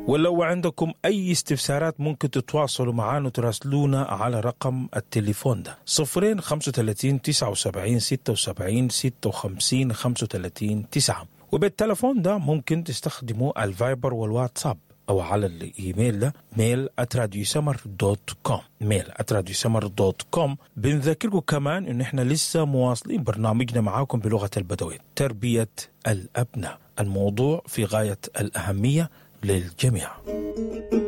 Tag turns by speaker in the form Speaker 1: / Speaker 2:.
Speaker 1: ولو عندكم أي استفسارات ممكن تتواصلوا معنا وتراسلونا على رقم التليفون ده صفرين خمسة وتلاتين تسعة وسبعين ستة وسبعين ستة وخمسين خمسة وتلاتين تسعة وبالتليفون ده ممكن تستخدموا الفايبر والواتساب أو على الإيميل ده ميل @radiosummer دوت كوم ميل @radiosummer دوت كوم بنذكركم كمان إن إحنا لسه مواصلين برنامجنا معاكم بلغة البدوية تربية الأبناء الموضوع في غاية الأهمية للجميع